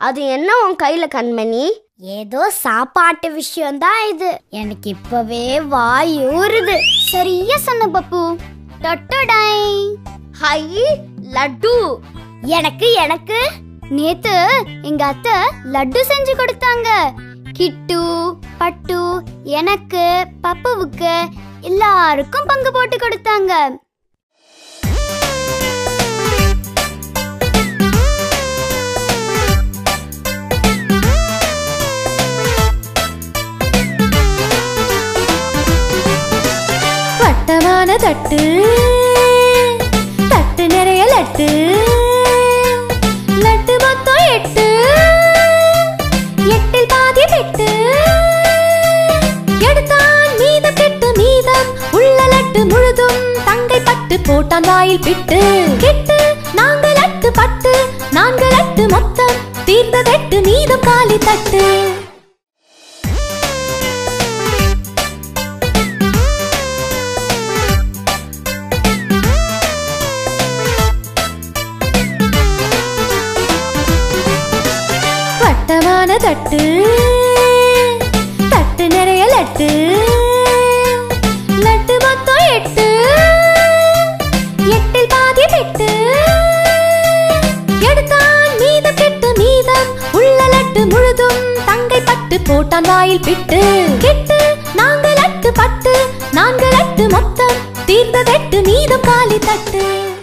அது என்ன உன் கையில கண்மணி ஏதோ சாப்பாட்டு விஷயம்தான் இது எனக்கு இப்பவே வாய் ஊறுது சரியா சொன்ன பப்பு டொட்டடை ஹை லட்டு எனக்கு எனக்கு நேத்து எங்க அத்தை லட்டு செஞ்சு கொடுத்தாங்க கிட்டு பட்டு எனக்கு பப்புவுக்கு எல்லாருக்கும் பங்கு போட்டு கொடுத்தாங்க வட்டமான தட்டு தட்டு நிறைய லட்டு லட்டு மொத்தம் எட்டு எட்டில் பாதி பெட்டு எடுத்தான் மீதம் கெட்டு மீதம் உள்ள லட்டு முழுதும் தங்கை பட்டு போட்டான் வாயில் பிட்டு கெட்டு நான்கு லட்டு பட்டு நான்கு லட்டு மொத்தம் தீர்ந்ததெட்டு மீதம் காலி தட்டு வட்டமான தட்டு தட்டு நிறைய லட்டு லட்டு மொத்தம் எட்டு எட்டில் பாதி பெட்டு எடுத்தான் மீதம் கெட்டு மீதம் உள்ள லட்டு முழுதும் தங்கை பட்டு போட்டான் வாயில் பிட்டு கெட்டு நான்கு லட்டு பட்டு நான்கு லட்டு மொத்தம் தீர்ந்ததெட்டு மீதம் காலி தட்டு